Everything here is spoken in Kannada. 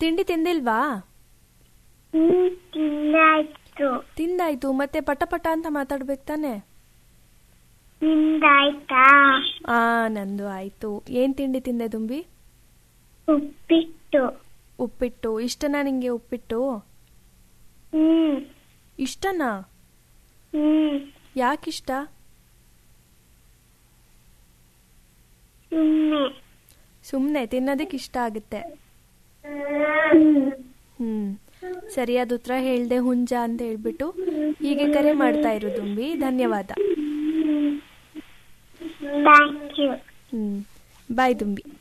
ತಿಂಡಿ ತಿಂದಿಲ್ವಾ ಹ್ಮ್ ತಿಂದಾಯ್ತು ತಿಂದಾಯ್ತು ಮತ್ತೆ ಪಟ ಪಟ ಅಂತ ಮಾತಾಡ್ಬೇಕು ತಾನೆ ನಿಂದಾಯ್ತಾ ಆ ನಂದು ಆಯ್ತು ಏನ್ ತಿಂಡಿ ತಿಂದೆ ದುಂಬಿ ಉಪ್ಪಿಟ್ಟು ಉಪ್ಪಿಟ್ಟು ಇಷ್ಟನಾ ನಿಂಗೆ ಉಪ್ಪಿಟ್ಟು ಹ್ಮ್ ಇಷ್ಟನಾ ಹ್ಮ್ ಯಾಕಿಷ್ಟ ಸುಮ್ಮನೆ ಸುಮ್ಮನೆ ತಿನ್ನೋದಕ್ಕೆ ಇಷ್ಟ ಆಗುತ್ತೆ ಹ್ಮ್ ಹ್ಮ್ ಸರಿಯಾದ ಉತ್ತರ ಹೇಳ್ದೆ ಹುಂಜ ಅಂತ ಹೇಳ್ಬಿಟ್ಟು ಹೀಗೆ ಕರೆ ಮಾಡ್ತಾ ಇರು ದುಂಬಿ ಧನ್ಯವಾದ ಥ್ಯಾಂಕ್ ಯು ಹ್ಮ್ ಬಾಯ್ ದುಂಬಿ